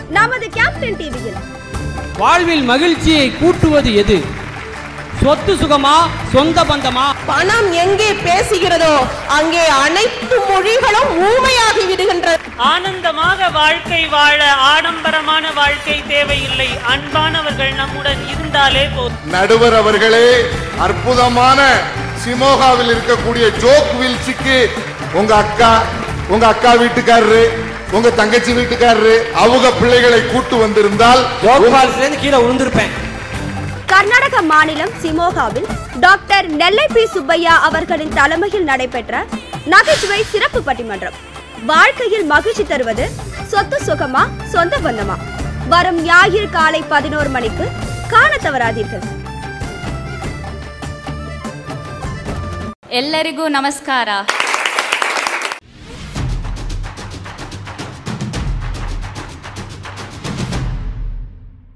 நமது கேப்டன் டிவியில் வாழ்வில் மகிழ்ச்சியை கூட்டுவது எது சொத்து சுகமா சொந்த பந்தமா பணம் எங்கே பேசுகிறதோ அங்கே அனைத்து மொழிகளும் ஊமையாகி விடுகின்றது ஆனந்தமாக வாழ்க்கை வாழ ஆடம்பரமான வாழ்க்கை தேவையில்லை அன்பானவர்கள் நம்முடன் இருந்தாலே போதும் நடுவர் அவர்களே அற்புதமான சிமோகாவில் இருக்கக்கூடிய ஜோக் வீழ்ச்சிக்கு உங்க அக்கா உங்க அக்கா வீட்டுக்காரரு உங்க தங்கச்சி வீட்டுக்காரரு அவங்க பிள்ளைகளை கூட்டு வந்திருந்தால் ஜோக்பால்ஸ்லேருந்து கீழே விழுந்திருப்பேன் கர்நாடக மாநிலம் சிமோகாவில் டாக்டர் நெல்லை பி சுப்பையா அவர்களின் தலைமையில் நடைபெற்ற நகைச்சுவை சிறப்பு பட்டிமன்றம் வாழ்க்கையில் மகிழ்ச்சி தருவது சொத்து சுகமா சொந்த பந்தமா வரும் ஞாயிறு காலை பதினோரு மணிக்கு காண தவறாதீர்கள் ಎಲ್ಲರಿಗೂ ನಮಸ್ಕಾರ